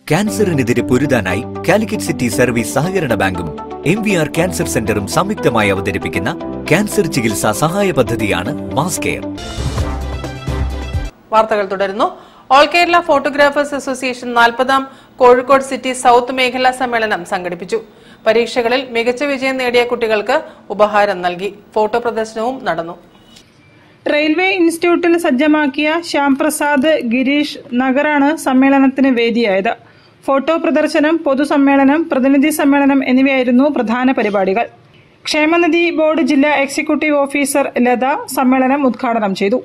ക്യാൻസറിനെതിരെ പൊരുതാനായി Calicut city service സഹകരണ ബാങ്കും എം വി ആർ ക്യാൻസർ സെന്ററും സംയുക്തമായി അവതരിപ്പിക്കുന്ന ക്യാൻസർ ചികിത്സാ സഹായ പദ്ധതിയാണ് മാസ് കെയർ വാർത്തകൾ തുടരുന്നു ഓൾ കേരള ഫോട്ടോഗ്രാഫേഴ്സ് അസോസിയേഷൻ നാൽപ്പതാം കോഴിക്കോട് സിറ്റി സൗത്ത് മേഖലാ സമ്മേളനം സംഘടിപ്പിച്ചു പരീക്ഷകളിൽ മികച്ച വിജയം നേടിയ കുട്ടികൾക്ക് ഉപഹാരം നൽകി ഫോട്ടോ പ്രദർശനവും നടന്നു റെയിൽവേ ഇൻസ്റ്റിറ്റ്യൂട്ടിൽ സജ്ജമാക്കിയ ശ്യാംപ്രസാദ് ഗിരീഷ് നഗറാണ് സമ്മേളനത്തിന് വേദിയായത് ഫോട്ടോ പ്രദർശനം പൊതുസമ്മേളനം പ്രതിനിധി സമ്മേളനം എന്നിവയായിരുന്നു പ്രധാന പരിപാടികൾ ക്ഷേമനിധി ബോർഡ് ജില്ലാ എക്സിക്യൂട്ടീവ് ഓഫീസർ ലത സമ്മേളനം ഉദ്ഘാടനം ചെയ്തു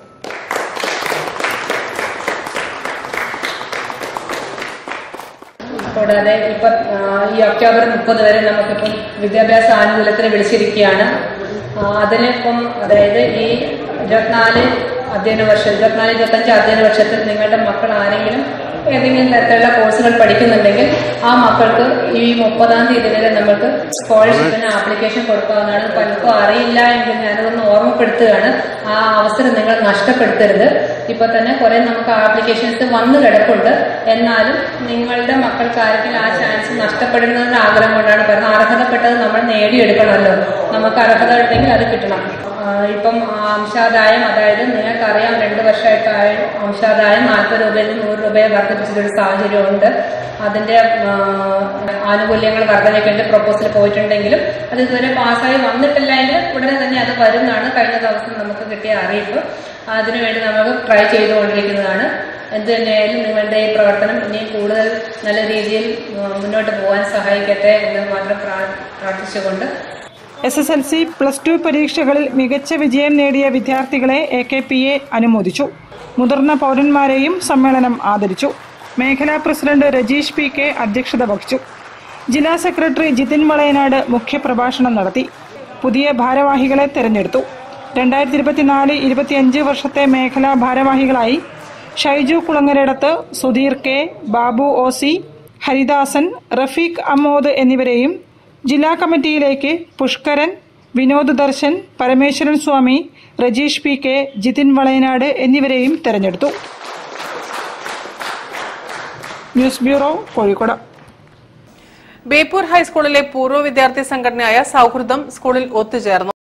കൂടാതെ ഇപ്പം ആ, ഈ ഒക്ടോബർ മുപ്പത് വരെ നമുക്കിപ്പം വിദ്യാഭ്യാസ ആനുകൂല്യത്തിന് വിളിച്ചിരിക്കുകയാണ് ആ, അതിനിപ്പം അതായത് ഈ ഇരുപത്തിനാല് അധ്യയന വർഷം ഇരുപത്തിനാല് ഇരുപത്തഞ്ച് അധ്യയന വർഷത്തിൽ നിങ്ങളുടെ മക്കൾ ആരെങ്കിലും ഏതെങ്കിലും തരത്തിലുള്ള കോഴ്സുകൾ പഠിക്കുന്നുണ്ടെങ്കിൽ ആ മക്കൾക്ക് ഈ മുപ്പതാം തീയതി വരെ നമുക്ക് സ്കോളർഷിപ്പിന് ആപ്ലിക്കേഷൻ കൊടുക്കാവുന്നതാണ് പലർക്കും അറിയില്ല എങ്കിൽ ഞാനതൊന്ന് ഓർമ്മപ്പെടുത്തുകയാണ് ആ അവസരം നിങ്ങൾ നഷ്ടപ്പെടുത്തരുത് ഇപ്പൊ തന്നെ കുറെ നമുക്ക് ആപ്ലിക്കേഷൻസ് വന്നു കിടപ്പുണ്ട് എന്നാലും നിങ്ങളുടെ മക്കൾക്ക് ആർക്കെങ്കിലും ആ ചാൻസ് നഷ്ടപ്പെടുന്നതിന് ആഗ്രഹം കൊണ്ടാണ് പറയുന്നത് അർഹതപ്പെട്ടത് നമ്മൾ നേടിയെടുക്കണമല്ലോ നമുക്ക് അർഹത ഉണ്ടെങ്കിൽ അത് കിട്ടണം ആ, ഇപ്പം അംശാദായം അതായത് നിങ്ങൾക്കറിയാം രണ്ട് വർഷമായിട്ട് ആ- അംശാദായം നാൽപ്പത് രൂപയിൽ നിന്ന് നൂറ് രൂപയെ വർദ്ധിപ്പിച്ചിട്ടൊരു സാഹചര്യമുണ്ട് അതിന്റെ ആ, ആനുകൂല്യങ്ങൾ വർധനയ്ക്കേണ്ട പ്രപ്പോസൽ പോയിട്ടുണ്ടെങ്കിലും അത് ഇതുവരെ പാസ്സായി വന്നിട്ടില്ല എങ്കിൽ ഉടനെ തന്നെ അത് വരുന്നതാണ് കഴിഞ്ഞ ദിവസം നമുക്ക് കിട്ടിയ അറിയിപ്പ് അതിനുവേണ്ടി നമുക്ക് ട്രൈ ചെയ്തുകൊണ്ടിരിക്കുന്നതാണ് എന്ത് തന്നെയായാലും നിങ്ങളുടെ ഈ പ്രവർത്തനം ഇനിയും കൂടുതൽ നല്ല രീതിയിൽ ആ, മുന്നോട്ട് പോകാൻ സഹായിക്കട്ടെ എന്ന് മാത്രം പ്രാ- പ്രാർത്ഥിച്ചുകൊണ്ട് S S L C plus two പരീക്ഷകളിൽ മികച്ച വിജയം നേടിയ വിദ്യാർത്ഥികളെ എ കെ പി എ അനുമോദിച്ചു മുതിർന്ന പൗരന്മാരെയും സമ്മേളനം ആദരിച്ചു മേഖലാ പ്രസിഡന്റ് രജീഷ് പി കെ അധ്യക്ഷത വഹിച്ചു ജില്ലാ സെക്രട്ടറി ജിതിൻ വളയനാട് മുഖ്യപ്രഭാഷണം നടത്തി പുതിയ ഭാരവാഹികളെ തെരഞ്ഞെടുത്തു രണ്ടായിരത്തി ഇരുപത്തിനാല് ഇരുപത്തിയഞ്ച് വർഷത്തെ മേഖലാ ഭാരവാഹികളായി Shaiju Kulangaradath Sudheer K Babu O C Haridasan Rafeeq Ammod എന്നിവരെയും ജില്ലാ കമ്മിറ്റിയിലേക്ക് പുഷ്കരൻ വിനോദ് ദർശൻ പരമേശ്വരൻ സ്വാമി രജീഷ് പി കെ ജിതിൻ വളയനാട് എന്നിവരെയും തെരഞ്ഞെടുത്തു ന്യൂസ് ബ്യൂറോ കോഴിക്കോട് ബേപ്പൂർ ഹൈസ്കൂളിലെ പൂർവ്വ വിദ്യാർത്ഥി സംഘടനയായ സൗഹൃദം സ്കൂളിൽ ഒത്തുചേർന്നു